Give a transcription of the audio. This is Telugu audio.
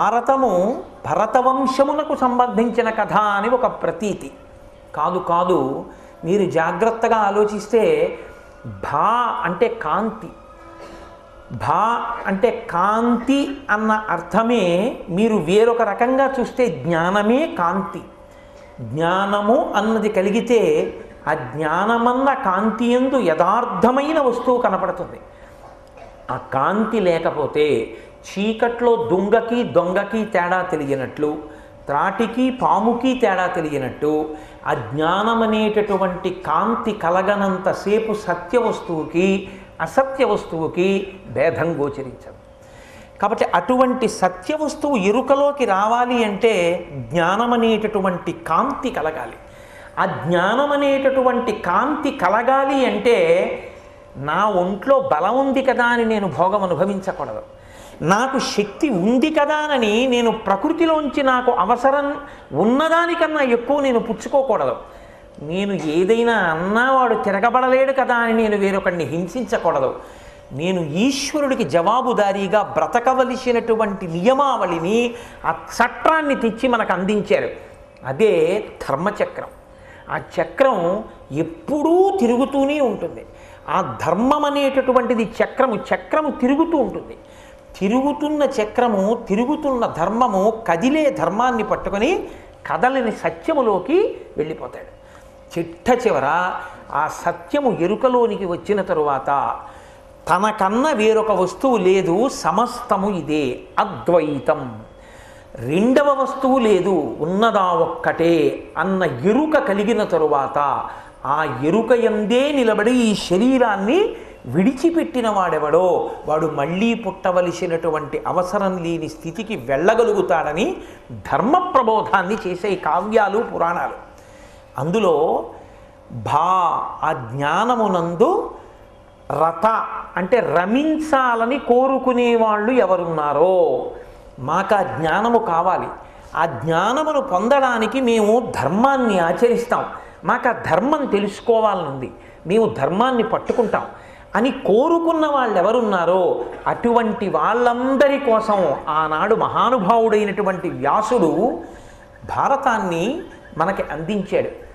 భారతము భరతవంశమునకు సంబంధించిన కథ అని ఒక ప్రతీతి కాదు కాదు మీరు జాగ్రత్తగా ఆలోచిస్తే భా అంటే కాంతి భా అంటే కాంతి అన్న అర్థమే మీరు వేరొక రకంగా చూస్తే జ్ఞానమే కాంతి జ్ఞానము అన్నది కలిగితే ఆ జ్ఞానమన్న కాంతి ఎందు యథార్థమైన వస్తువు కనపడుతుంది ఆ కాంతి లేకపోతే చీకట్లో దుంగకి దొంగకి తేడా తెలియనట్లు త్రాటికి పాముకి తేడా తెలియనట్టు అజ్ఞానం అనేటటువంటి కాంతి కలగనంతసేపు సత్య వస్తువుకి అసత్య వస్తువుకి భేదం గోచరించదు కాబట్టి అటువంటి సత్య వస్తువు ఎరుకలోకి రావాలి అంటే జ్ఞానం అనేటటువంటి కాంతి కలగాలి ఆ జ్ఞానం అనేటటువంటి కాంతి కలగాలి అంటే నా ఒంట్లో బలం ఉంది కదా అని నేను భోగం అనుభవించకూడదు నాకు శక్తి ఉంది కదా అని నేను ప్రకృతిలోంచి నాకు అవసరం ఉన్నదానికన్నా ఎక్కువ నేను పుచ్చుకోకూడదు నేను ఏదైనా అన్నా వాడు తిరగబడలేడు కదా అని నేను వేరొకడిని హింసించకూడదు నేను ఈశ్వరుడికి జవాబుదారీగా బ్రతకవలసినటువంటి నియమావళిని ఆ చట్రాన్ని తెచ్చి మనకు అందించారు అదే ధర్మచక్రం ఆ చక్రం ఎప్పుడూ తిరుగుతూనే ఉంటుంది ఆ ధర్మం అనేటటువంటిది చక్రము చక్రము తిరుగుతూ ఉంటుంది తిరుగుతున్న చక్రము తిరుగుతున్న ధర్మము కదిలే ధర్మాన్ని పట్టుకొని కదలని సత్యములోకి వెళ్ళిపోతాడు చిట్ట చివర ఆ సత్యము ఎరుకలోనికి వచ్చిన తరువాత తనకన్నా వేరొక వస్తువు లేదు సమస్తము ఇదే అద్వైతం రెండవ వస్తువు లేదు ఉన్నదా ఒక్కటే అన్న ఎరుక కలిగిన తరువాత ఆ ఎరుక ఎందే నిలబడి ఈ శరీరాన్ని విడిచిపెట్టిన వాడెవడో వాడు మళ్ళీ పుట్టవలసినటువంటి అవసరం లేని స్థితికి వెళ్ళగలుగుతాడని ధర్మ ప్రబోధాన్ని చేసే కావ్యాలు పురాణాలు అందులో భా ఆ జ్ఞానమునందు రత అంటే రమించాలని కోరుకునే వాళ్ళు ఎవరున్నారో మాకు ఆ జ్ఞానము కావాలి ఆ జ్ఞానమును పొందడానికి మేము ధర్మాన్ని ఆచరిస్తాం మాకు ఆ ధర్మం తెలుసుకోవాలనుంది మేము ధర్మాన్ని పట్టుకుంటాం అని కోరుకున్న వాళ్ళు ఎవరున్నారో అటువంటి వాళ్ళందరి కోసం ఆనాడు మహానుభావుడైనటువంటి వ్యాసుడు భారతాన్ని మనకి అందించాడు